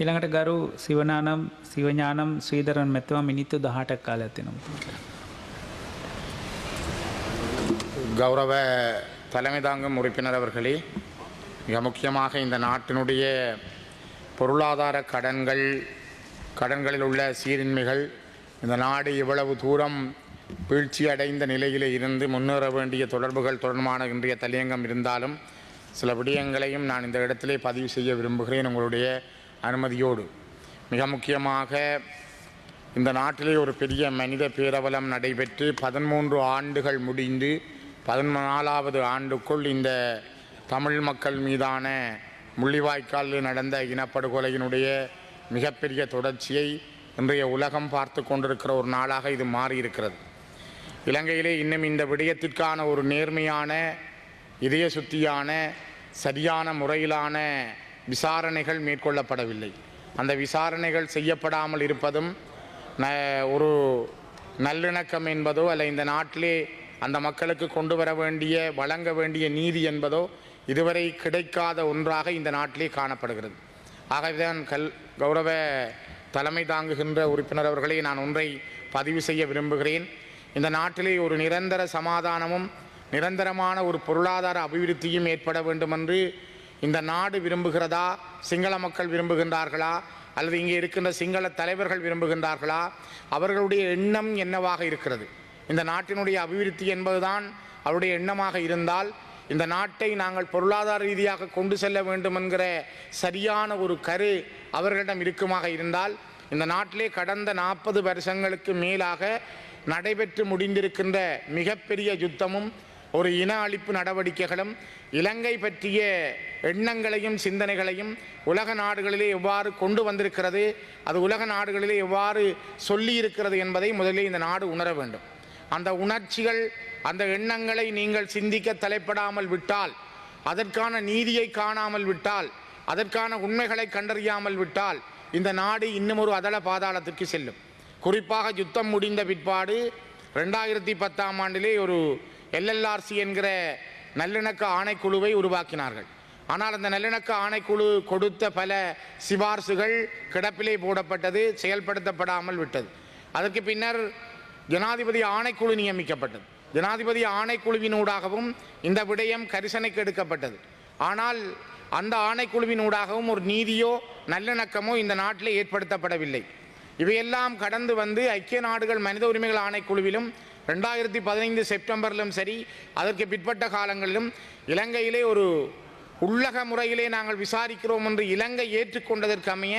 ඊළඟට ගරු සිවනානම් සිවඥානම් ශ්‍රීදරන් මැතුවා මිනිත්තු දහටක් කාල ඇතිනවා. கௌரவ தலைமை தாங்கும் உறுப்பினர் அவர்களே மிக முக்கியமாக இந்த நாட்டினுடைய பொருளாதார கடன்கள் கடன்களில் உள்ள சீரின்மைகள் இந்த நாடு இவ்வளவு தூரம் வீழ்ச்சி அடைந்த நிலையில் இருந்து முன்னேற வேண்டிய தொடர்புகள் தொடர்பான இன்றைய தலையங்கம் இருந்தாலும் சில விடயங்களையும் நான் இந்த இடத்திலே பதிவு செய்ய விரும்புகிறேன் உங்களுடைய அனுமதியோடு மிக முக்கியமாக இந்த நாட்டிலே ஒரு பெரிய மனித பேரவலம் நடைபெற்று பதிமூன்று ஆண்டுகள் முடிந்து பதினாலாவது ஆண்டுக்குள் இந்த தமிழ் மக்கள் மீதான முள்ளிவாய்க்காலில் நடந்த இனப்படுகொலையினுடைய மிகப்பெரிய தொடர்ச்சியை இன்றைய உலகம் பார்த்து கொண்டிருக்கிற ஒரு நாளாக இது மாறியிருக்கிறது இலங்கையிலே இன்னும் இந்த விடயத்திற்கான ஒரு நேர்மையான இதய சுத்தியான சரியான முறையிலான விசாரணைகள் மேற்கொள்ளப்படவில்லை அந்த விசாரணைகள் செய்யப்படாமல் இருப்பதும் ந- ஒரு நல்லிணக்கம் என்பதோ அல்ல இந்த நாட்டிலே அந்த மக்களுக்கு கொண்டு வர வேண்டிய வழங்க வேண்டிய நீதி என்பதோ இதுவரை கிடைக்காத ஒன்றாக இந்த நாட்டிலே காணப்படுகிறது ஆகவேதான் கல் கௌரவ தலைமை தாங்குகின்ற உறுப்பினர் அவர்களை நான் ஒன்றை பதிவு செய்ய விரும்புகிறேன் இந்த நாட்டிலே ஒரு நிரந்தர சமாதானமும் நிரந்தரமான ஒரு பொருளாதார அபிவிருத்தியும் ஏற்பட வேண்டும் என்று இந்த நாடு விரும்புகிறதா சிங்கள மக்கள் விரும்புகின்றார்களா அல்லது இங்கே இருக்கின்ற சிங்கள தலைவர்கள் விரும்புகின்றார்களா அவர்களுடைய எண்ணம் என்னவாக இருக்கிறது இந்த நாட்டினுடைய அபிவிருத்தி என்பதுதான் அவருடைய எண்ணமாக இருந்தால் இந்த நாட்டை நாங்கள் பொருளாதார ரீதியாக கொண்டு செல்ல வேண்டும் என்கிற சரியான ஒரு கரு அவர்களிடம் இருக்குமாக இருந்தால் இந்த நாட்டிலே கடந்த நாற்பது வருஷங்களுக்கு மேலாக நடைபெற்று முடிந்திருக்கின்ற மிகப்பெரிய யுத்தமும் ஒரு இன அழிப்பு நடவடிக்கைகளும் இலங்கை பற்றிய எண்ணங்களையும் சிந்தனைகளையும் உலக நாடுகளிலே எவ்வாறு கொண்டு வந்திருக்கிறது அது உலக நாடுகளிலே எவ்வாறு சொல்லி இருக்கிறது என்பதை முதலில் இந்த நாடு உணர வேண்டும் அந்த உணர்ச்சிகள் அந்த எண்ணங்களை நீங்கள் சிந்திக்க தலைப்படாமல் விட்டால் அதற்கான நீதியை காணாமல் விட்டால் அதற்கான உண்மைகளை கண்டறியாமல் விட்டால் இந்த நாடு இன்னும் ஒரு அதள பாதாளத்திற்கு செல்லும் குறிப்பாக யுத்தம் முடிந்த பிற்பாடு ரெண்டாயிரத்தி பத்தாம் ஆண்டிலே ஒரு எல்எல்ஆர்சி என்கிற நல்லிணக்க ஆணைக்குழுவை உருவாக்கினார்கள் ஆனால் அந்த நல்லிணக்க ஆணைக்குழு கொடுத்த பல சிபார்சுகள் கிடப்பிலே போடப்பட்டது செயல்படுத்தப்படாமல் விட்டது அதற்கு பின்னர் ஜனாதிபதி ஆணைக்குழு நியமிக்கப்பட்டது ஜனாதிபதி ஆணைக்குழுவினூடாகவும் இந்த விடயம் கரிசனைக்கு எடுக்கப்பட்டது ஆனால் அந்த ஆணைக்குழுவினூடாகவும் ஒரு நீதியோ நல்லிணக்கமோ இந்த நாட்டில் ஏற்படுத்தப்படவில்லை இவையெல்லாம் கடந்து வந்து ஐக்கிய நாடுகள் மனித உரிமைகள் ஆணைக்குழுவிலும் ரெண்டாயிரத்தி பதினைந்து செப்டம்பரிலும் சரி அதற்கு பிற்பட்ட காலங்களிலும் இலங்கையிலே ஒரு உள்ளக முறையிலே நாங்கள் விசாரிக்கிறோம் என்று இலங்கை ஏற்றுக்கொண்டதற்கு அமைய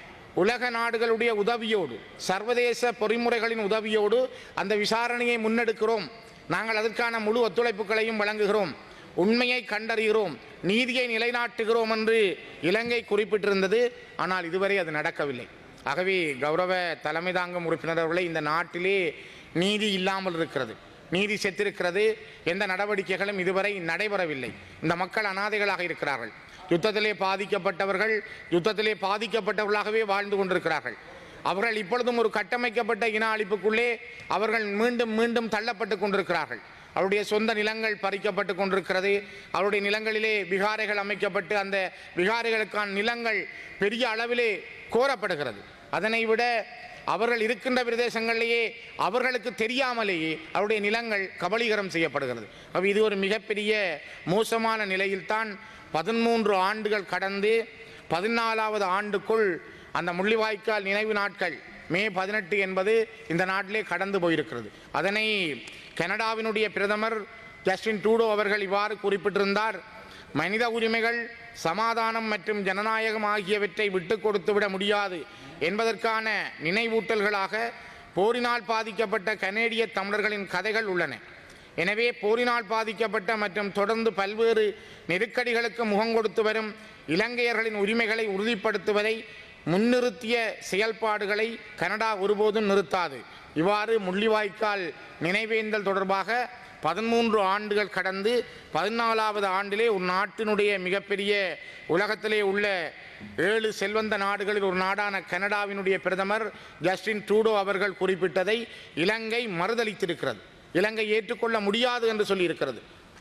உலக நாடுகளுடைய உதவியோடு சர்வதேச பொறிமுறைகளின் உதவியோடு அந்த விசாரணையை முன்னெடுக்கிறோம் நாங்கள் அதற்கான முழு ஒத்துழைப்புகளையும் வழங்குகிறோம் உண்மையை கண்டறிகிறோம் நீதியை நிலைநாட்டுகிறோம் என்று இலங்கை குறிப்பிட்டிருந்தது ஆனால் இதுவரை அது நடக்கவில்லை ஆகவே கௌரவ தலைமை தாங்கும் உறுப்பினர் அவர்களே இந்த நாட்டிலே நீதி இல்லாமல் இருக்கிறது நீதி செத்திருக்கிறது எந்த நடவடிக்கைகளும் இதுவரை நடைபெறவில்லை இந்த மக்கள் அனாதைகளாக இருக்கிறார்கள் யுத்தத்திலே பாதிக்கப்பட்டவர்கள் யுத்தத்திலே பாதிக்கப்பட்டவர்களாகவே வாழ்ந்து கொண்டிருக்கிறார்கள் அவர்கள் இப்பொழுதும் ஒரு கட்டமைக்கப்பட்ட இன அழிப்புக்குள்ளே அவர்கள் மீண்டும் மீண்டும் தள்ளப்பட்டு கொண்டிருக்கிறார்கள் அவருடைய சொந்த நிலங்கள் பறிக்கப்பட்டு கொண்டிருக்கிறது அவருடைய நிலங்களிலே விகாரைகள் அமைக்கப்பட்டு அந்த விகாரைகளுக்கான நிலங்கள் பெரிய அளவிலே கோரப்படுகிறது அதனை விட அவர்கள் இருக்கின்ற பிரதேசங்களிலேயே அவர்களுக்கு தெரியாமலேயே அவருடைய நிலங்கள் கபலீகரம் செய்யப்படுகிறது அப்ப இது ஒரு மிகப்பெரிய மோசமான நிலையில்தான் பதிமூன்று ஆண்டுகள் கடந்து பதினாலாவது ஆண்டுக்குள் அந்த முள்ளிவாய்க்கால் நினைவு நாட்கள் மே பதினெட்டு என்பது இந்த நாட்டிலே கடந்து போயிருக்கிறது அதனை கனடாவினுடைய பிரதமர் ஜஸ்டின் ட்ரூடோ அவர்கள் இவ்வாறு குறிப்பிட்டிருந்தார் மனித உரிமைகள் சமாதானம் மற்றும் ஜனநாயகம் ஆகியவற்றை விட்டு கொடுத்து விட முடியாது என்பதற்கான நினைவூட்டல்களாக போரினால் பாதிக்கப்பட்ட கனேடிய தமிழர்களின் கதைகள் உள்ளன எனவே போரினால் பாதிக்கப்பட்ட மற்றும் தொடர்ந்து பல்வேறு நெருக்கடிகளுக்கு முகம் கொடுத்து வரும் இலங்கையர்களின் உரிமைகளை உறுதிப்படுத்துவதை முன்னிறுத்திய செயல்பாடுகளை கனடா ஒருபோதும் நிறுத்தாது இவ்வாறு முள்ளிவாய்க்கால் நினைவேந்தல் தொடர்பாக பதிமூன்று ஆண்டுகள் கடந்து பதினாலாவது ஆண்டிலே ஒரு நாட்டினுடைய மிகப்பெரிய உலகத்திலே உள்ள ஏழு செல்வந்த நாடுகளில் ஒரு நாடான கனடாவினுடைய பிரதமர் ஜஸ்டின் ட்ரூடோ அவர்கள் குறிப்பிட்டதை இலங்கை மறுதளித்திருக்கிறது இலங்கை ஏற்றுக்கொள்ள முடியாது என்று சொல்லியிருக்கிறது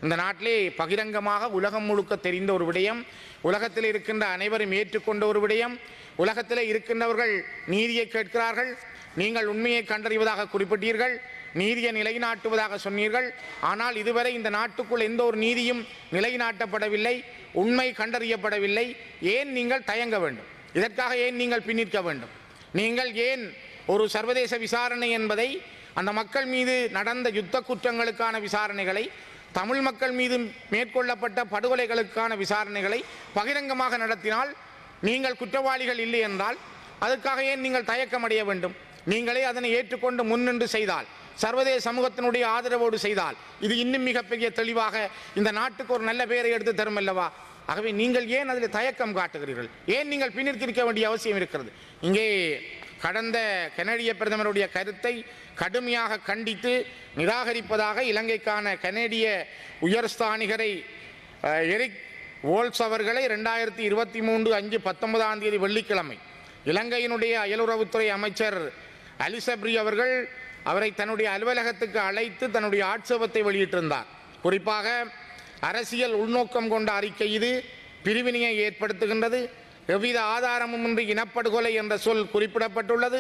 இந்த நாட்டிலே பகிரங்கமாக உலகம் முழுக்க தெரிந்த ஒரு விடயம் உலகத்தில் இருக்கின்ற அனைவரும் ஏற்றுக்கொண்ட ஒரு விடயம் உலகத்தில் இருக்கின்றவர்கள் நீதியை கேட்கிறார்கள் நீங்கள் உண்மையை கண்டறிவதாக குறிப்பிட்டீர்கள் நீதியை நிலைநாட்டுவதாக சொன்னீர்கள் ஆனால் இதுவரை இந்த நாட்டுக்குள் எந்த ஒரு நீதியும் நிலைநாட்டப்படவில்லை உண்மை கண்டறியப்படவில்லை ஏன் நீங்கள் தயங்க வேண்டும் இதற்காக ஏன் நீங்கள் பின்னிற்க வேண்டும் நீங்கள் ஏன் ஒரு சர்வதேச விசாரணை என்பதை அந்த மக்கள் மீது நடந்த யுத்த குற்றங்களுக்கான விசாரணைகளை தமிழ் மக்கள் மீது மேற்கொள்ளப்பட்ட படுகொலைகளுக்கான விசாரணைகளை பகிரங்கமாக நடத்தினால் நீங்கள் குற்றவாளிகள் இல்லை என்றால் அதுக்காக ஏன் நீங்கள் தயக்கமடைய வேண்டும் நீங்களே அதனை ஏற்றுக்கொண்டு முன்னின்று செய்தால் சர்வதேச சமூகத்தினுடைய ஆதரவோடு செய்தால் இது இன்னும் மிகப்பெரிய தெளிவாக இந்த நாட்டுக்கு ஒரு நல்ல பெயரை எடுத்து தரும் அல்லவா ஆகவே நீங்கள் ஏன் அதில் தயக்கம் காட்டுகிறீர்கள் ஏன் நீங்கள் பின்னிற்கிருக்க வேண்டிய அவசியம் இருக்கிறது இங்கே கடந்த கனடிய பிரதமருடைய கருத்தை கடுமையாக கண்டித்து நிராகரிப்பதாக இலங்கைக்கான கனேடிய உயர்ஸ்தானிகரை அஹ், எரிக் வோல்ஸ் அவர்களை ரெண்டாயிரத்தி இருபத்தி மூன்று அஞ்சு பத்தொன்பதாம் தேதி வெள்ளிக்கிழமை இலங்கையினுடைய அயலுறவுத்துறை அமைச்சர் அலிசப்ரி அவர்கள் அவரை தன்னுடைய அலுவலகத்துக்கு அழைத்து தன்னுடைய ஆட்சேபத்தை வெளியிட்டிருந்தார் குறிப்பாக அரசியல் உள்நோக்கம் கொண்ட அறிக்கை இது பிரிவினையை ஏற்படுத்துகின்றது எவ்வித ஆதாரமும் இன்றி இனப்படுகொலை என்ற சொல் குறிப்பிடப்பட்டுள்ளது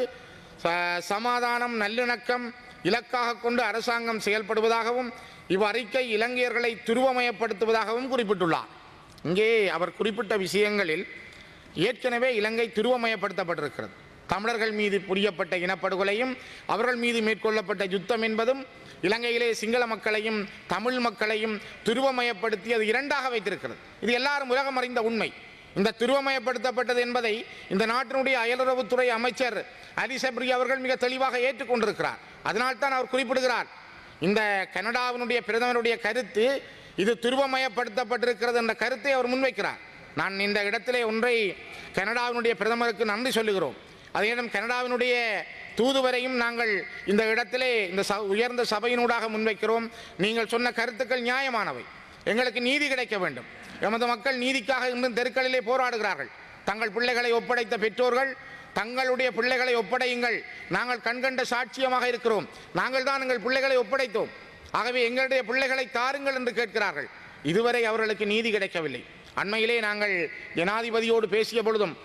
ச- சமாதானம் நல்லிணக்கம் இலக்காக கொண்டு அரசாங்கம் செயல்படுவதாகவும் இவ்வறிக்கை இலங்கையர்களை துருவமயப்படுத்துவதாகவும் குறிப்பிட்டுள்ளார் இங்கே அவர் குறிப்பிட்ட விஷயங்களில் ஏற்கனவே இலங்கை துருவமயப்படுத்தப்பட்டிருக்கிறது தமிழர்கள் மீது புரியப்பட்ட இனப்படுகொலையும் அவர்கள் மீது மேற்கொள்ளப்பட்ட யுத்தம் என்பதும் இலங்கையிலே சிங்கள மக்களையும் தமிழ் மக்களையும் துருவமயப்படுத்தி அது இரண்டாக வைத்திருக்கிறது இது எல்லாரும் உலகம் அறிந்த உண்மை இந்த துருவமயப்படுத்தப்பட்டது என்பதை இந்த நாட்டினுடைய அயலுறவுத்துறை அமைச்சர் அலி சப்ரி அவர்கள் மிக தெளிவாக ஏற்றுக்கொண்டிருக்கிறார் அதனால்தான் அவர் குறிப்பிடுகிறார் இந்த கனடாவினுடைய பிரதமருடைய கருத்து இது துருவமயப்படுத்தப்பட்டிருக்கிறது என்ற கருத்தை அவர் முன்வைக்கிறார் நான் இந்த இடத்திலே ஒன்றை கனடாவினுடைய பிரதமருக்கு நன்றி சொல்லுகிறோம் அதே நேரம் கனடாவினுடைய தூதுவரையும் நாங்கள் இந்த இடத்திலே இந்த ச உயர்ந்த சபையினூடாக முன்வைக்கிறோம் நீங்கள் சொன்ன கருத்துக்கள் நியாயமானவை எங்களுக்கு நீதி கிடைக்க வேண்டும் எமது மக்கள் நீதிக்காக இன்றும் தெருக்களிலே போராடுகிறார்கள் தங்கள் பிள்ளைகளை ஒப்படைத்த பெற்றோர்கள் தங்களுடைய பிள்ளைகளை ஒப்படையுங்கள் நாங்கள் கண்கண்ட சாட்சியமாக இருக்கிறோம் நாங்கள் தான் எங்கள் பிள்ளைகளை ஒப்படைத்தோம் ஆகவே எங்களுடைய பிள்ளைகளை தாருங்கள் என்று கேட்கிறார்கள் இதுவரை அவர்களுக்கு நீதி கிடைக்கவில்லை அண்மையிலே நாங்கள் ஜனாதிபதியோடு பேசிய பொழுதும்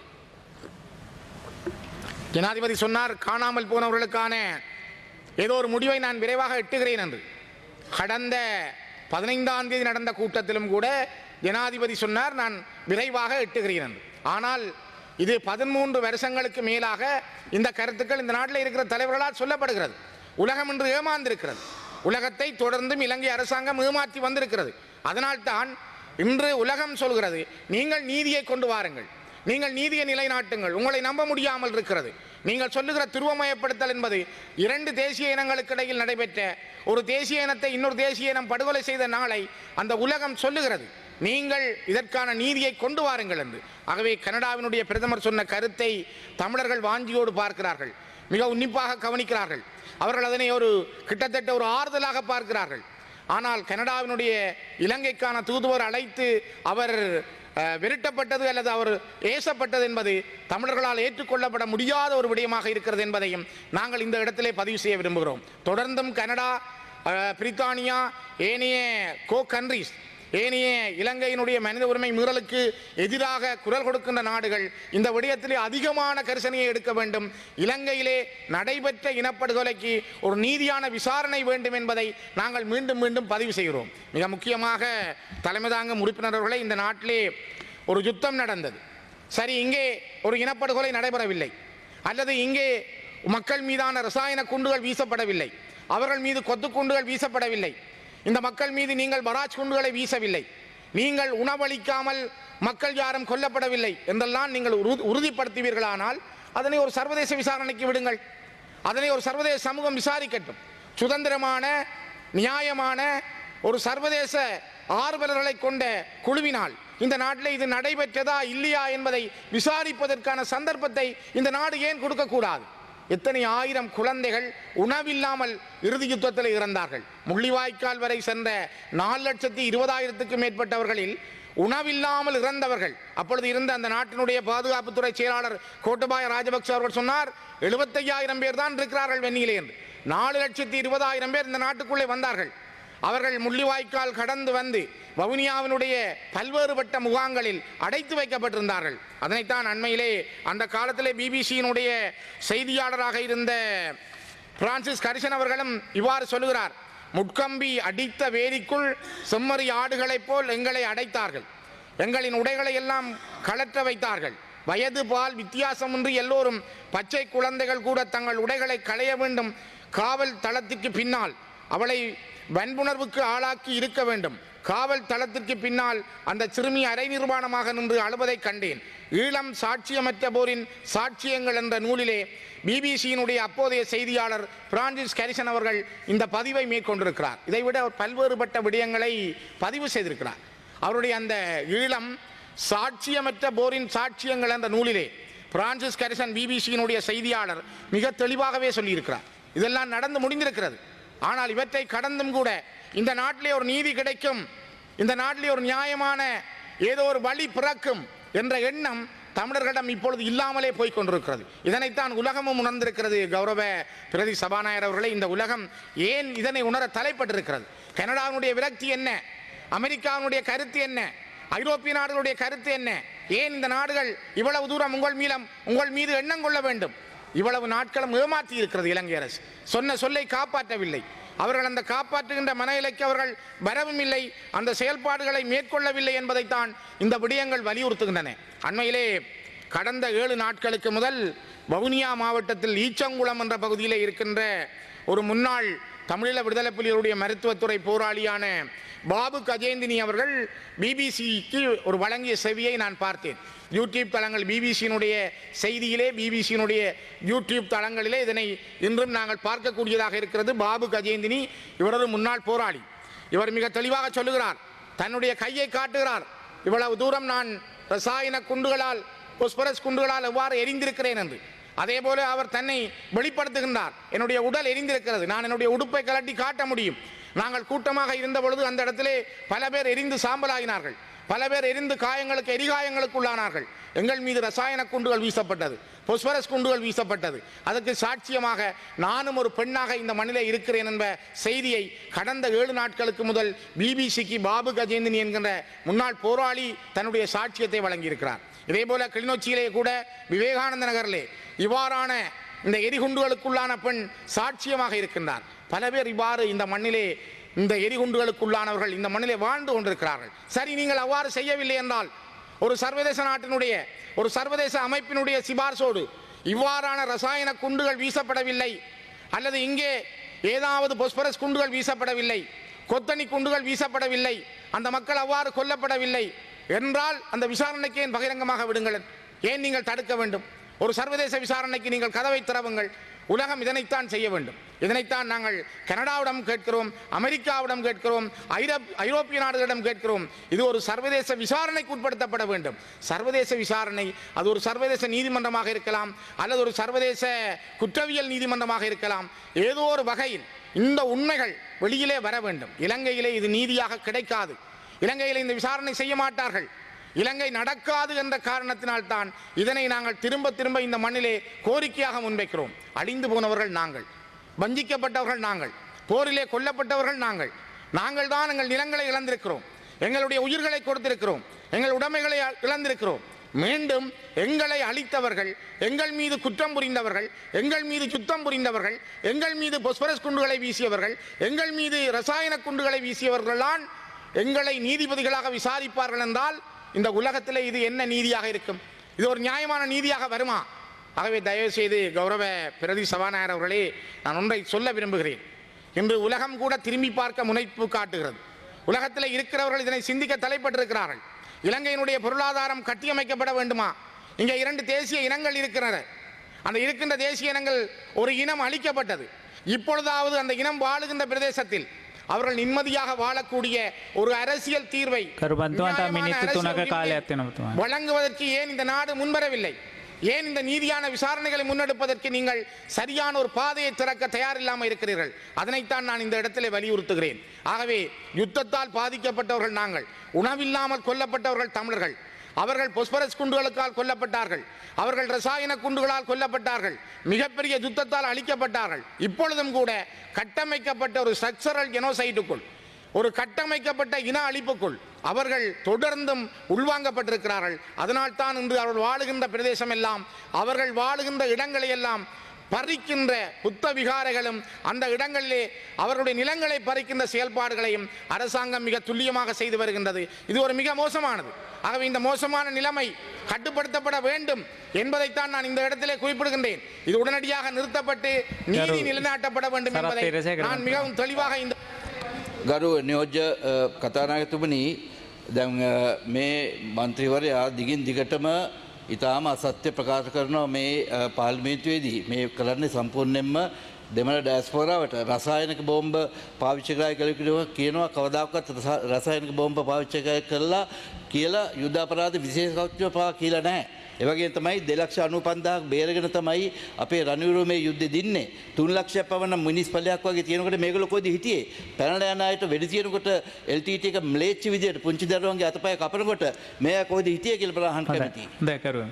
ஜனாதிபதி சொன்னார் காணாமல் போனவர்களுக்கான ஏதோ ஒரு முடிவை நான் விரைவாக எட்டுகிறேன் என்று கடந்த பதினைந்தாம் தேதி நடந்த கூட்டத்திலும் கூட ஜனாதிபதி சொன்னார் நான் விரைவாக எட்டுகிறேன் என்று ஆனால் இது பதிமூன்று வருஷங்களுக்கு மேலாக இந்த கருத்துக்கள் இந்த நாட்டில் இருக்கிற தலைவர்களால் சொல்லப்படுகிறது உலகம் இன்று ஏமாந்திருக்கிறது உலகத்தை தொடர்ந்தும் இலங்கை அரசாங்கம் ஏமாற்றி வந்திருக்கிறது அதனால்தான் இன்று உலகம் சொல்கிறது நீங்கள் நீதியை கொண்டு வாருங்கள் நீங்கள் நீதியை நிலைநாட்டுங்கள் உங்களை நம்ப முடியாமல் இருக்கிறது நீங்கள் சொல்லுகிற துருவமயப்படுத்தல் என்பது இரண்டு தேசிய இனங்களுக்கு இடையில் நடைபெற்ற ஒரு தேசிய இனத்தை இன்னொரு தேசிய இனம் படுகொலை செய்த நாளை அந்த உலகம் சொல்லுகிறது நீங்கள் இதற்கான நீதியை கொண்டு வாருங்கள் என்று ஆகவே கனடாவினுடைய பிரதமர் சொன்ன கருத்தை தமிழர்கள் வாஞ்சியோடு பார்க்கிறார்கள் மிக உன்னிப்பாக கவனிக்கிறார்கள் அவர்கள் அதனை ஒரு கிட்டத்தட்ட ஒரு ஆறுதலாக பார்க்கிறார்கள் ஆனால் கனடாவினுடைய இலங்கைக்கான தூதுவர் அழைத்து அவர் அஹ், விரட்டப்பட்டது அல்லது அவர் ஏசப்பட்டது என்பது தமிழர்களால் ஏற்றுக்கொள்ளப்பட முடியாத ஒரு விடயமாக இருக்கிறது என்பதையும் நாங்கள் இந்த இடத்திலே பதிவு செய்ய விரும்புகிறோம் தொடர்ந்தும் கனடா அஹ், பிரித்தானியா ஏனைய கோ கண்ட்ரிஸ் ஏனைய இலங்கையினுடைய மனித உரிமை மீறலுக்கு எதிராக குரல் கொடுக்கின்ற நாடுகள் இந்த விடயத்திலே அதிகமான கரிசனையை எடுக்க வேண்டும் இலங்கையிலே நடைபெற்ற இனப்படுகொலைக்கு ஒரு நீதியான விசாரணை வேண்டும் என்பதை நாங்கள் மீண்டும் மீண்டும் பதிவு செய்கிறோம் மிக முக்கியமாக தலைமை தாங்கும் உறுப்பினர்களை இந்த நாட்டிலே ஒரு யுத்தம் நடந்தது சரி இங்கே ஒரு இனப்படுகொலை நடைபெறவில்லை அல்லது இங்கே மக்கள் மீதான ரசாயன குண்டுகள் வீசப்படவில்லை அவர்கள் மீது கொத்து குண்டுகள் வீசப்படவில்லை இந்த மக்கள் மீது நீங்கள் பராஜ் குண்டுகளை வீசவில்லை நீங்கள் உணவளிக்காமல் மக்கள் யாரும் கொல்லப்படவில்லை என்றெல்லாம் நீங்கள் உறு- உறுதிப்படுத்துவீர்களானால் அதனை ஒரு சர்வதேச விசாரணைக்கு விடுங்கள் அதனை ஒரு சர்வதேச சமூகம் விசாரிக்கட்டும் சுதந்திரமான நியாயமான ஒரு சர்வதேச ஆர்வலர்களை கொண்ட குழுவினால் இந்த நாட்டில் இது நடைபெற்றதா இல்லையா என்பதை விசாரிப்பதற்கான சந்தர்ப்பத்தை இந்த நாடு ஏன் கொடுக்கக்கூடாது எத்தனை ஆயிரம் குழந்தைகள் உணவில்லாமல் இறுதி யுத்தத்தில் இறந்தார்கள் முள்ளிவாய்க்கால் வரை சென்ற நாலு லட்சத்தி இருபதாயிரத்துக்கும் மேற்பட்டவர்களில் உணவில்லாமல் இறந்தவர்கள் அப்பொழுது இருந்த அந்த நாட்டினுடைய பாதுகாப்புத்துறை செயலாளர் கோட்டபாய ராஜபக்ச அவர்கள் சொன்னார் எழுபத்தையாயிரம் பேர் தான் இருக்கிறார்கள் வெண்ணிலே என்று நாலு லட்சத்தி இருபதாயிரம் பேர் இந்த நாட்டுக்குள்ளே வந்தார்கள் அவர்கள் முள்ளிவாய்க்கால் கடந்து வந்து வவுனியாவினுடைய பல்வேறுபட்ட முகாங்களில் அடைத்து வைக்கப்பட்டிருந்தார்கள் அதனைத்தான் அண்மையிலே அந்த காலத்திலே பிபிசியினுடைய செய்தியாளராக இருந்த பிரான்சிஸ் கரிசன் அவர்களும் இவ்வாறு சொல்லுகிறார் முட்கம்பி அடித்த வேலிக்குள் செம்மறி ஆடுகளைப் போல் எங்களை அடைத்தார்கள் எங்களின் உடைகளை எல்லாம் கலற்ற வைத்தார்கள் வயது பால் வித்தியாசமின்றி எல்லோரும் பச்சை குழந்தைகள் கூட தங்கள் உடைகளை களைய வேண்டும் காவல் தளத்திற்கு பின்னால் அவளை வன்புணர்வுக்கு ஆளாக்கி இருக்க வேண்டும் காவல் தளத்திற்கு பின்னால் அந்த சிறுமி அரை நிர்வாணமாக நின்று அழுவதைக் கண்டேன் ஈழம் சாட்சியமற்ற போரின் சாட்சியங்கள் என்ற நூலிலே பிபிசியினுடைய அப்போதைய செய்தியாளர் பிரான்சிஸ் கரிசன் அவர்கள் இந்த பதிவை மேற்கொண்டிருக்கிறார் இதைவிட அவர் பல்வேறுபட்ட விடயங்களை பதிவு செய்திருக்கிறார் அவருடைய அந்த ஈழம் சாட்சியமற்ற போரின் சாட்சியங்கள் என்ற நூலிலே பிரான்சிஸ் கரிசன் பிபிசியினுடைய செய்தியாளர் மிக தெளிவாகவே சொல்லியிருக்கிறார் இதெல்லாம் நடந்து முடிந்திருக்கிறது ஆனால் இவற்றை கடந்தும் கூட இந்த நாட்டிலே ஒரு நீதி கிடைக்கும் இந்த நாட்டிலே ஒரு நியாயமான ஏதோ ஒரு வழி பிறக்கும் என்ற எண்ணம் தமிழர்களிடம் இப்பொழுது இல்லாமலே போய் கொண்டிருக்கிறது இதனைத்தான் உலகமும் உணர்ந்திருக்கிறது கௌரவ பிரதி சபாநாயகர் அவர்களே இந்த உலகம் ஏன் இதனை உணர தலைப்பட்டிருக்கிறது கனடாவினுடைய விரக்தி என்ன அமெரிக்காவினுடைய கருத்து என்ன ஐரோப்பிய நாடுகளுடைய கருத்து என்ன ஏன் இந்த நாடுகள் இவ்வளவு தூரம் உங்கள் மீளம் உங்கள் மீது எண்ணம் கொள்ள வேண்டும் இவ்வளவு நாட்களும் ஏமாற்றி இருக்கிறது இலங்கை அரசு சொன்ன சொல்லை காப்பாற்றவில்லை அவர்கள் அந்த காப்பாற்றுகின்ற மனநிலைக்கு அவர்கள் வரவும் இல்லை அந்த செயல்பாடுகளை மேற்கொள்ளவில்லை என்பதைத்தான் இந்த விடயங்கள் வலியுறுத்துகின்றன அண்மையிலே கடந்த ஏழு நாட்களுக்கு முதல் வவுனியா மாவட்டத்தில் ஈச்சங்குளம் என்ற பகுதியில் இருக்கின்ற ஒரு முன்னாள் தமிழீழ விடுதலை புலிகளுடைய மருத்துவத்துறை போராளியான பாபு கஜேந்தினி அவர்கள் பிபிசிக்கு ஒரு வழங்கிய செவியை நான் பார்த்தேன் யூடியூப் தளங்கள் பிபிசியினுடைய செய்தியிலே பிபிசியினுடைய யூடியூப் தளங்களிலே இதனை இன்றும் நாங்கள் பார்க்கக்கூடியதாக இருக்கிறது பாபு கஜேந்தினி இவரது முன்னாள் போராளி இவர் மிக தெளிவாக சொல்லுகிறார் தன்னுடைய கையை காட்டுகிறார் இவ்வளவு தூரம் நான் ரசாயன குண்டுகளால் பொஸ்பரஸ் குண்டுகளால் எவ்வாறு எரிந்திருக்கிறேன் என்று அதே போல அவர் தன்னை வெளிப்படுத்துகின்றார் என்னுடைய உடல் எரிந்திருக்கிறது நான் என்னுடைய உடுப்பை கலட்டி காட்ட முடியும் நாங்கள் கூட்டமாக இருந்த பொழுது அந்த இடத்திலே பல பேர் எரிந்து சாம்பலாகினார்கள் பல பேர் எரிந்து காயங்களுக்கு எரிகாயங்களுக்கு உள்ளானார்கள் எங்கள் மீது ரசாயன குண்டுகள் வீசப்பட்டது பொஸ்பரஸ் குண்டுகள் வீசப்பட்டது அதற்கு சாட்சியமாக நானும் ஒரு பெண்ணாக இந்த மண்ணிலே இருக்கிறேன் என்ற செய்தியை கடந்த ஏழு நாட்களுக்கு முதல் பிபிசிக்கு பாபு கஜேந்தினி என்கின்ற முன்னாள் போராளி தன்னுடைய சாட்சியத்தை வழங்கியிருக்கிறார் இதே போல கிளிநொச்சியிலே கூட விவேகானந்த நகரிலே இவ்வாறான இந்த எரிகுண்டுகளுக்குள்ளான பெண் சாட்சியமாக இருக்கின்றார் பல பேர் இவ்வாறு இந்த மண்ணிலே இந்த எரிகுண்டுகளுக்குள்ளானவர்கள் இந்த மண்ணிலே வாழ்ந்து கொண்டிருக்கிறார்கள் சரி நீங்கள் அவ்வாறு செய்யவில்லை என்றால் ஒரு சர்வதேச நாட்டினுடைய ஒரு சர்வதேச அமைப்பினுடைய சிபார்சோடு இவ்வாறான ரசாயன குண்டுகள் வீசப்படவில்லை அல்லது இங்கே ஏதாவது பொஸ்பரஸ் குண்டுகள் வீசப்படவில்லை கொத்தணி குண்டுகள் வீசப்படவில்லை அந்த மக்கள் அவ்வாறு கொல்லப்படவில்லை என்றால் அந்த விசாரணைக்கு ஏன் பகிரங்கமாக விடுங்கள் ஏன் நீங்கள் தடுக்க வேண்டும் ஒரு சர்வதேச விசாரணைக்கு நீங்கள் கதவை திறவுங்கள் உலகம் இதனைத்தான் செய்ய வேண்டும் இதனைத்தான் நாங்கள் கனடாவிடம் கேட்கிறோம் அமெரிக்காவிடம் கேட்கிறோம் ஐரோப் ஐரோப்பிய நாடுகளிடம் கேட்கிறோம் இது ஒரு சர்வதேச விசாரணைக்கு உட்படுத்தப்பட வேண்டும் சர்வதேச விசாரணை அது ஒரு சர்வதேச நீதிமன்றமாக இருக்கலாம் அல்லது ஒரு சர்வதேச குற்றவியல் நீதிமன்றமாக இருக்கலாம் ஏதோ ஒரு வகையில் இந்த உண்மைகள் வெளியிலே வர வேண்டும் இலங்கையிலே இது நீதியாக கிடைக்காது இலங்கையில் இந்த விசாரணை செய்ய மாட்டார்கள் இலங்கை நடக்காது என்ற காரணத்தினால்தான் இதனை நாங்கள் திரும்ப திரும்ப இந்த மண்ணிலே கோரிக்கையாக முன்வைக்கிறோம் அழிந்து போனவர்கள் நாங்கள் வஞ்சிக்கப்பட்டவர்கள் நாங்கள் போரிலே கொல்லப்பட்டவர்கள் நாங்கள் நாங்கள் தான் எங்கள் நிலங்களை இழந்திருக்கிறோம் எங்களுடைய உயிர்களை கொடுத்திருக்கிறோம் எங்கள் உடைமைகளை இழந்திருக்கிறோம் மீண்டும் எங்களை அழித்தவர்கள் எங்கள் மீது குற்றம் புரிந்தவர்கள் எங்கள் மீது சுத்தம் புரிந்தவர்கள் எங்கள் மீது பொஸ்பரஸ் குண்டுகளை வீசியவர்கள் எங்கள் மீது ரசாயன குண்டுகளை வீசியவர்கள்தான் எங்களை நீதிபதிகளாக விசாரிப்பார்கள் என்றால் இந்த உலகத்தில் இது என்ன நீதியாக இருக்கும் இது ஒரு நியாயமான நீதியாக வருமா ஆகவே தயவு செய்து கௌரவ பிரதி சபாநாயகர் அவர்களே நான் ஒன்றை சொல்ல விரும்புகிறேன் இன்று உலகம் கூட திரும்பி பார்க்க முனைப்பு காட்டுகிறது உலகத்தில் இருக்கிறவர்கள் இதனை சிந்திக்க தலைப்பட்டிருக்கிறார்கள் இலங்கையினுடைய பொருளாதாரம் கட்டியமைக்கப்பட வேண்டுமா இங்கே இரண்டு தேசிய இனங்கள் இருக்கின்றன அந்த இருக்கின்ற தேசிய இனங்கள் ஒரு இனம் அழிக்கப்பட்டது இப்பொழுதாவது அந்த இனம் வாழுகின்ற பிரதேசத்தில் அவர்கள் நிம்மதியாக வாழக்கூடிய ஒரு அரசியல் தீர்வை கருபந்துவான் நியாயமான மினித்து அரசியல் துணக்க தீர்வை காலையத்தை நமத்துவான் வழங்குவதற்கு ஏன் இந்த நாடு முன்வரவில்லை ஏன் இந்த நீதியான விசாரணைகளை முன்னெடுப்பதற்கு நீங்கள் சரியான ஒரு பாதையை திறக்க தயாரில்லாமல் இருக்கிறீர்கள் அதனைத்தான் நான் இந்த இடத்திலே வலியுறுத்துகிறேன் ஆகவே யுத்தத்தால் பாதிக்கப்பட்டவர்கள் நாங்கள் உணவில்லாமல் கொல்லப்பட்டவர்கள் தமிழர்கள் அவர்கள் பொஸ்பரஸ் குண்டுகளுக்கால் கொல்லப்பட்டார்கள் அவர்கள் ரசாயன குண்டுகளால் கொல்லப்பட்டார்கள் மிகப்பெரிய யுத்தத்தால் அழிக்கப்பட்டார்கள் இப்பொழுதும் கூட கட்டமைக்கப்பட்ட ஒரு ஸ்ட்ரக்சரல் ஜெனோசைட்டுக்குள் ஒரு கட்டமைக்கப்பட்ட இன அழிப்புக்குள் அவர்கள் தொடர்ந்தும் உள்வாங்கப்பட்டிருக்கிறார்கள் அதனால் தான் இன்று அவர்கள் வாழுகின்ற பிரதேசம் எல்லாம் அவர்கள் வாழுகின்ற இடங்களை எல்லாம் பறிக்கின்ற புத்த விகாரைகளும் அந்த இடங்களிலே அவர்களுடைய நிலங்களை பறிக்கின்ற செயல்பாடுகளையும் அரசாங்கம் மிக துல்லியமாக செய்து வருகின்றது இது ஒரு மிக மோசமானது ஆகவே இந்த மோசமான நிலைமை கட்டுப்படுத்தப்பட வேண்டும் என்பதைத்தான் நான் இந்த இடத்திலே குறிப்பிடுகின்றேன் இது உடனடியாக நிறுத்தப்பட்டு நீதி நிலைநாட்டப்பட வேண்டும் சரத் என்பதை வீரசேகரன். நான் மிகவும் தெளிவாக இந்த ගරු නියෝජ්‍ය අ, කතානායකතුමනි දැන් අ, මේ මන්ත්‍රීවරයා දිගින් දිගටම ඉතාම අසත්‍ය ප්‍රකාශ කරනවා මේ අ, පාර්ලිමේන්තුවේදී මේ කරන්නේ සම්පූර්ණයෙන්ම දෙමළ ඩෑස්පෝරාවට රසායනක බෝම්බ පාවිච්චකරය කළකිටව කියනවා කවදක්වත් රස- රසායනක බෝම්බ පාවිච්චකය කරලා කියලා යුද්ධපරාධ විශේෂකෞච්ච පා කියලා නෑ. එවගේ තමයි දෙලක්ෂ අනු පන්දහක් බේරගෙන තමයි අපේ රනිවරුමේ යුද්ධ දින්නේ තුන් ලක්ෂ පවන මිනිස් පලයක් වගේ තියෙනකට මේකල කොද හිටියේ පැනල යනයට වැඩි තියෙනකොට එල්ටට එක මලේච්ච විදියට පුංචි දරුවන්ගේ අතපය කපනකොට මේ කොද හිටිය කියල ප්‍රහන් කැමති. හොඳයි කරුවන්.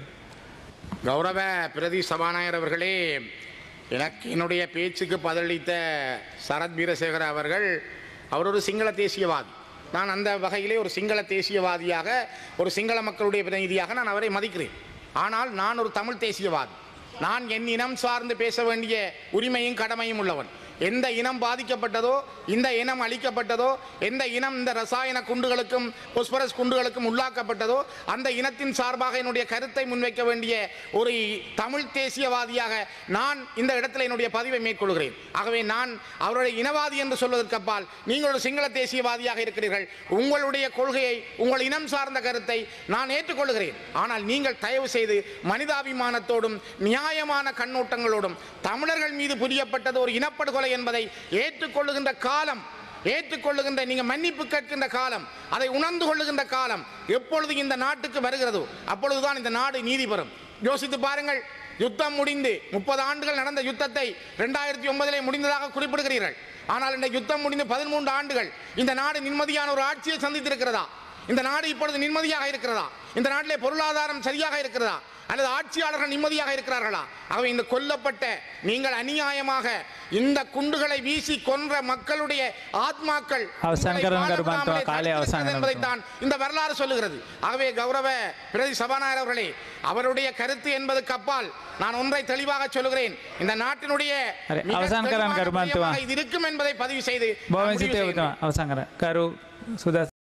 கௌரவ பிரதி சபாநாயகர் அவர்களே எனக்கு என்னுடைய பேச்சுக்கு பதிலளித்த சரத் வீரசேகர அவர்கள் அவர் ஒரு சிங்கள தேசியவாதி நான் அந்த வகையிலே ஒரு சிங்கள தேசியவாதியாக ஒரு சிங்கள மக்களுடைய பிரதிநிதியாக நான் அவரை மதிக்கிறேன் ஆனால் நான் ஒரு தமிழ் தேசியவாதி நான் என் இனம் சார்ந்து பேச வேண்டிய உரிமையும் கடமையும் உள்ளவன் எந்த இனம் பாதிக்கப்பட்டதோ இந்த இனம் அழிக்கப்பட்டதோ எந்த இனம் இந்த ரசாயன குண்டுகளுக்கும் பொஸ்பரஸ் குண்டுகளுக்கும் உள்ளாக்கப்பட்டதோ அந்த இனத்தின் சார்பாக என்னுடைய கருத்தை முன்வைக்க வேண்டிய ஒரு தமிழ் தேசியவாதியாக நான் இந்த இடத்துல என்னுடைய பதிவை மேற்கொள்கிறேன் ஆகவே நான் அவருடைய இனவாதி என்று சொல்வதற்கு அப்பால் நீங்கள் ஒரு சிங்கள தேசியவாதியாக இருக்கிறீர்கள் உங்களுடைய கொள்கையை உங்கள் இனம் சார்ந்த கருத்தை நான் ஏற்றுக்கொள்கிறேன் ஆனால் நீங்கள் தயவு செய்து மனிதாபிமானத்தோடும் நியாயமான கண்ணோட்டங்களோடும் தமிழர்கள் மீது புரியப்பட்டது ஒரு இனப்படுகொலை என்பதை ஏற்றுக்கொள்ளுகின்ற காலம் ஏற்றுக்கொள்ளுகின்ற நீங்க மன்னிப்பு கேட்கின்ற காலம் அதை உணர்ந்து கொள்ளுகின்ற காலம் எப்பொழுது இந்த நாட்டுக்கு வருகிறதோ அப்பொழுதுதான் இந்த நாடு நீதி பெறும் யோசித்து பாருங்கள் யுத்தம் முடிந்து முப்பது ஆண்டுகள் நடந்த யுத்தத்தை ரெண்டாயிரத்தி ஒன்பதிலே முடிந்ததாக குறிப்பிடுகிறீர்கள் ஆனால் இந்த யுத்தம் முடிந்து பதிமூன்று ஆண்டுகள் இந்த நாடு நிம்மதியான ஒரு ஆட்சியை சந்தித்திருக்கிறதா இந்த நாடு இப்பொழுது நிம்மதியாக இருக்கிறதா இந்த நாட்டிலே பொருளாதாரம் சரியாக இருக்கிறதா அல்லது ஆட்சியாளர்கள் நிம்மதியாக இருக்கிறார்களா ஆகவே இந்த கொல்லப்பட்ட நீங்கள் அநியாயமாக இந்த குண்டுகளை வீசி கொன்ற மக்களுடைய ஆத்மாக்கள் அவசான் உங்களை கருண் வாழ கருமான் விடாமலே காலை அவசான் தடுத்திருக்கிறது என்பதைத்தான் இந்த வரலாறு சொல்லுகிறது ஆகவே கௌரவ பிரதி சபாநாயகர் அவர்களே அவருடைய கருத்து என்பதுக்கு அப்பால் நான் ஒன்றை தெளிவாக சொல்லுகிறேன் இந்த நாட்டினுடைய அரே, மிக அவசான் கருண் தெளிவான கருமான் விடயமாக இது இருக்கும் என்பதை பதிவு செய்து நான் බෝවන් முடிவு සිතය செய்கிறேன். අවසං කර කරු සුදස්